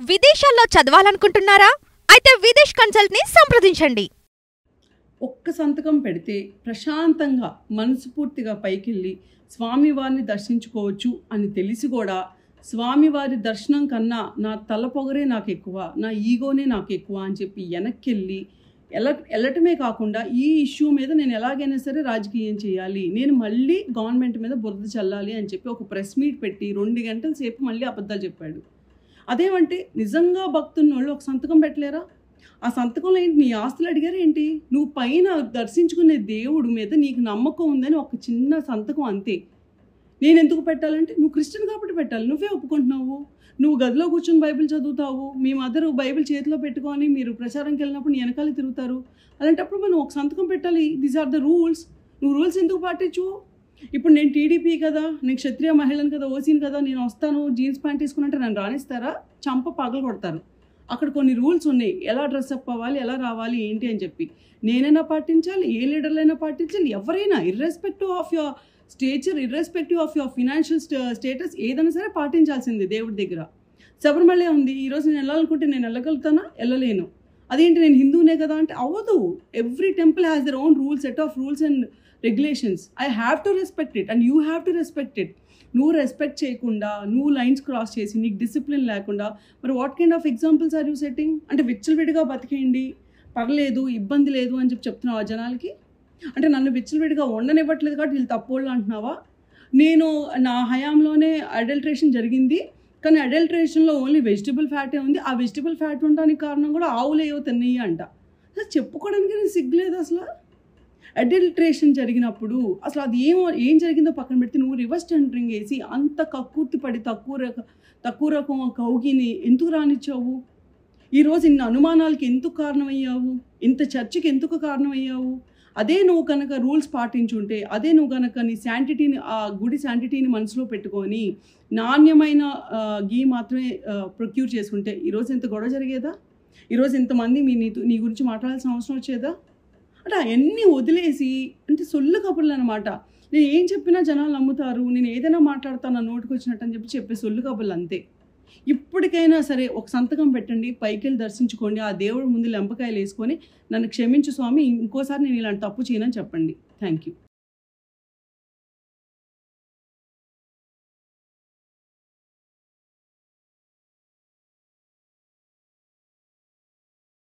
విదేశాల్లో చదవాలనుకుంటున్నారా అయితే విదేశ్ కన్సల్ట్ ని సంప్రదించండి ఒక్క సంతకం పెడితే ప్రశాంతంగా మనస్ఫూర్తిగా పైకెళ్ళి స్వామివారిని దర్శించుకోవచ్చు అని తెలిసి కూడా స్వామివారి దర్శనం కన్నా నా తల పొగరే నాకు ఎక్కువ నా ఈగోనే నాకు ఎక్కువ అని చెప్పి వెనక్కి వెళ్ళి ఎల వెళ్ళటమే కాకుండా ఈ ఇష్యూ మీద నేను ఎలాగైనా సరే రాజకీయం చేయాలి నేను మళ్ళీ గవర్నమెంట్ మీద బురద చల్లాలి అని చెప్పి ఒక ప్రెస్ మీట్ పెట్టి రెండు గంటల సేపు మళ్ళీ అబద్ధాలు చెప్పాడు అదేమంటే నిజంగా భక్తున్నోళ్ళు ఒక సంతకం పెట్టలేరా ఆ సంతకంలో ఏంటి నీ ఆస్తులు అడిగారు ఏంటి నువ్వు పైన దర్శించుకునే దేవుడు మీద నీకు నమ్మకం ఉందని ఒక చిన్న సంతకం అంతే నేను ఎందుకు పెట్టాలంటే నువ్వు క్రిస్టియన్ కాబట్టి పెట్టాలి నువ్వే ఒప్పుకుంటున్నావు నువ్వు గదిలో కూర్చొని బైబిల్ చదువుతావు మీ మదర్ బైబిల్ చేతిలో పెట్టుకొని మీరు ప్రచారంకి వెళ్ళినప్పుడు నీ వెనకాల తిరుగుతారు అలాంటప్పుడు మనం ఒక సంతకం పెట్టాలి దీస్ ఆర్ ద రూల్స్ నువ్వు రూల్స్ ఎందుకు పాటించు ఇప్పుడు నేను టీడీపీ కదా నేను క్షత్రియ మహిళను కదా ఓసీని కదా నేను వస్తాను జీన్స్ ప్యాంట్ తీసుకున్నట్టే నన్ను రాణిస్తారా చంప పగలు కొడతారు అక్కడ కొన్ని రూల్స్ ఉన్నాయి ఎలా డ్రెస్ అప్ అవ్వాలి ఎలా రావాలి ఏంటి అని చెప్పి నేనైనా పాటించాలి ఏ లీడర్లైనా పాటించాలి ఎవరైనా irrespective of your stature irrespective of your financial status ఏదైనా సరే పాటించాల్సింది దేవుడి దగ్గర శబరిమల ఉంది ఈరోజు నేను వెళ్ళాలనుకుంటే నేను వెళ్ళగలుగుతానా వెళ్ళలేను అదేంటి నేను హిందూనే కదా అంటే అవ్వదు every temple has their own rules set of rules and regulations I have to respect it and you have to respect it నువ్వు రెస్పెక్ట్ చేయకుండా నువ్వు లైన్స్ క్రాస్ చేసి నీకు డిసిప్లిన్ లేకుండా మరి what kind of examples are you setting అంటే విచ్చలవిడిగా బతికేయండి పర్లేదు ఇబ్బంది లేదు అని చెప్పి చెప్తున్నావా జనాలకి అంటే నన్ను విచ్చలవిడిగా ఉండనివ్వట్లేదు కాబట్టి వీళ్ళు తప్పోళ్ళు అంటున్నావా నేను నా హయాంలోనే అడల్ట్రేషన్ జరిగింది కానీ అడల్ట్రేషన్లో ఓన్లీ వెజిటబుల్ ఫ్యాటే ఉంది ఆ వెజిటబుల్ ఫ్యాట్ ఉండడానికి కారణం కూడా ఆవులు ఏవో తిన్నాయి అంట అసలు చెప్పుకోవడానికి నేను సిగ్గులేదు అసలు అడల్ట్రేషన్ జరిగినప్పుడు అసలు అది ఏం ఏం జరిగిందో పక్కన పెడితే నువ్వు రివర్స్ టెండరింగ్ వేసి అంత కక్కుర్తి పడి తక్కువ రక తక్కువ రకం కౌగిని ఎందుకు రానిచ్చావు ఈరోజు ఇన్ని అనుమానాలకి ఎందుకు కారణమయ్యావు ఇంత చర్చకి ఎందుకు కారణమయ్యావు అదే నువ్వు కనుక రూల్స్ పాటించుంటే అదే నువ్వు కనుక నీ శాంటిటీని ఆ గుడి శాంటిటీని మనసులో పెట్టుకొని నాణ్యమైన ఆ, గీ మాత్రమే ప్రొక్యూర్ చేసుకుంటే ఈరోజు ఇంత గొడవ జరిగేదా ఈరోజు ఇంతమంది మీ నీతో నీ గురించి మాట్లాడాల్సిన అవసరం వచ్చేదా అంటే అవన్నీ వదిలేసి అంటే సొల్లు కబుర్లు అనమాట నేను ఏం చెప్పినా జనాలు నమ్ముతారు నేను ఏదైనా మాట్లాడతాను నా నోటికి వచ్చినట్టు అని చెప్పి చెప్పే సొల్లు కబుర్లు అంతే ఇప్పటికైనా సరే ఒక సంతకం పెట్టండి పైకి వెళ్ళి దర్శించుకోండి ఆ దేవుడు ముందు లెంపకాయలు వేసుకొని నన్ను క్షమించు స్వామి ఇంకోసారి నేను ఇలాంటి తప్పు చేయనని చెప్పండి థ్యాంక్ యూ